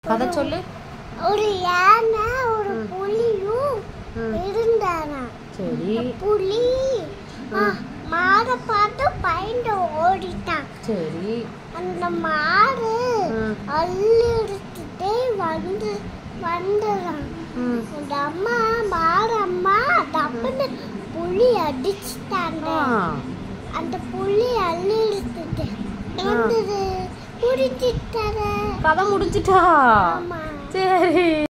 கதை சொல்லு ஒரு யானை ஒரு ம். புலியும் ம். இருந்தானா சரி புலி ம். மாடை பார்த்து பயந்து ஓடிட்டான் சரி அந்த மாடு ம். அள்ளி எடுத்துட்டு வந்து வந்துடுறான் ம் அந்த அம்மா மாடு அம்மா தப்புன்னு புலி அடிச்சுட்டாங்க ஆ அந்த புலி அள்ளி எடுத்துட்டு வந்தது குடிச்சிட்டாரு கதை முடிஞ்சிட்டா ஆமா சரி